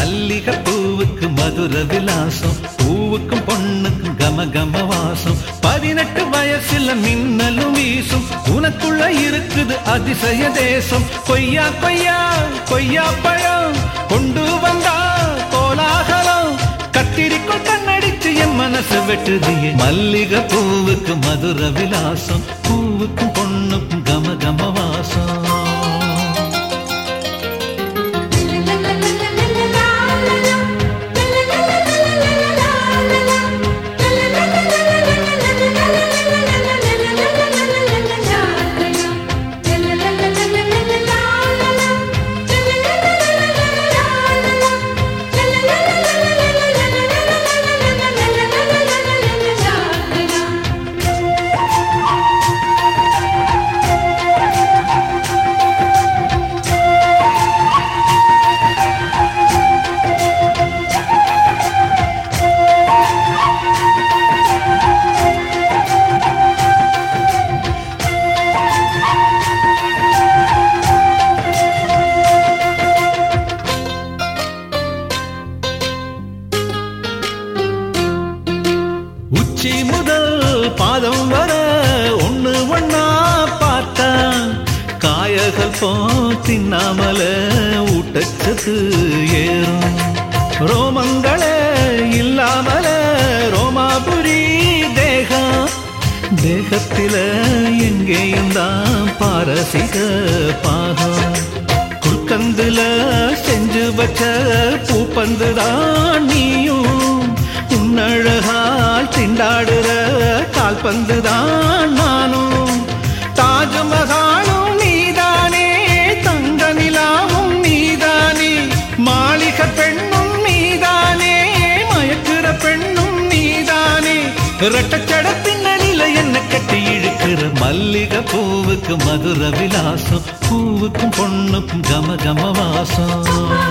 மல்லிகை பூவுக்கு மதுர விலாசம் பூவுக்கும் பொண்ணுக்கும் கம கம வாசம் பதினெட்டு வயசுல மின்னலும் வீசும் உனக்குள்ள இருக்குது அதிசய தேசம் கொய்யா கொய்யா கொய்யா பழம் கொண்டு வந்தா கோலாகலம் கத்திரிக்குள் கண்ணடிச்சு என் மனசு வெட்டுதியே மல்லிகை பூவுக்கு மதுர விலாசம் பூவுக்கும் பொண்ணுக்கும் கம கம வாசம் உச்சி முதல் பாதம் வர ஒண்ணு ஒண்ணா பார்த்தா காயகள் போ தின்னாமல ஊட்டச்சத்து ஏறும் ரோமங்களே இல்லாமல ரோமாபுரி தேகம் தேகத்தில எங்கேயும் தான் பாரசிக பாகம் குல்கந்துல செஞ்சு வச்ச பூப்பந்து தான் நீயும் உன்னழகால் திண்டாடுற கால்பந்து தான் நானும் தாஜ்மஹாலும் நீதானே தங்க நிலாவும் நீதானே மாளிகை பெண்ணும் நீதானே மயக்குற பெண்ணும் நீதானே ரெட்டச்சட பின்னணியில என்ன கட்டி இழுக்கிற மல்லிகை பூவுக்கு மதுர விலாசம் பூவுக்கும் பொண்ணுக்கும் கம கம வாசம்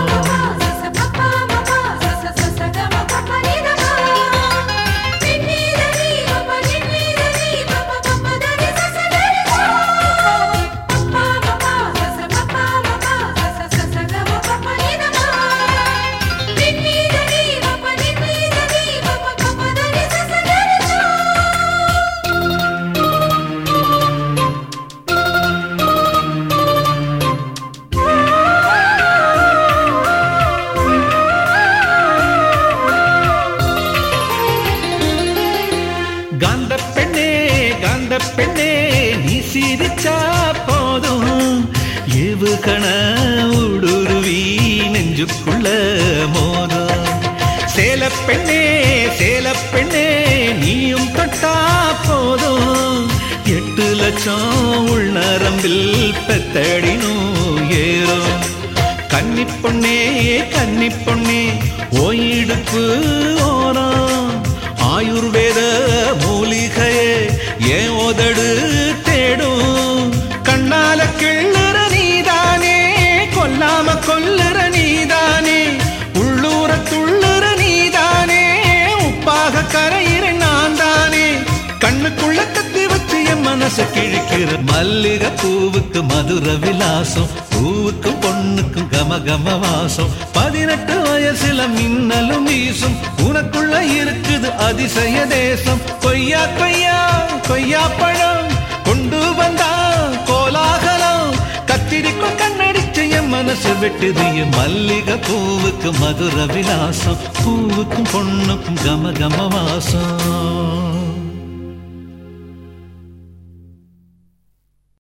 காந்த பெண்ணே காந்த பெண்ணே நீ சிரிச்சா போதும் ஏவுகண ஊடுருவி நெஞ்சுக்குள்ள மோதும் சேல பெண்ணே சேல பெண்ணே நீயும் தொட்டா போதும் எட்டு லட்சம் உள்நரம்பில் பெத்தடினும் ஏறும் கன்னி பொண்ணே கன்னி பொண்ணே ஓயிடுப்பு ஓரம் ஆயுர்வேத மூலிகையே ஏன் உதடு தேடும் கண்ணால கிள்ளுற நீதானே கொல்லாம கொல்லுற நீதானே உள்ளூர துள்ளுற நீதானே உப்பாக கரையிற நான் தானே கண்ணுக்குள்ள கத்தி வச்சு என் மனசு கிழிக்கிற மல்லிகை பூவுக்கு மதுர விலாசம் பூவுக்கு பொண்ணுக்கும் கம கம வாசம் பதினெட்டு வயசுல மின்னலும் வீசும் உனக்குள்ள இருக்குது அதிசய தேசம் கொய்யா கொய்யா கொய்யா பழம் கொண்டு வந்தா கோலாகலம் கத்திரிக்கும் கண்ணடிச்சு என் மனசு வெட்டுது என் மல்லிகை பூவுக்கு மதுர விலாசம் பூவுக்கும் பொண்ணுக்கும் கம கம வாசம்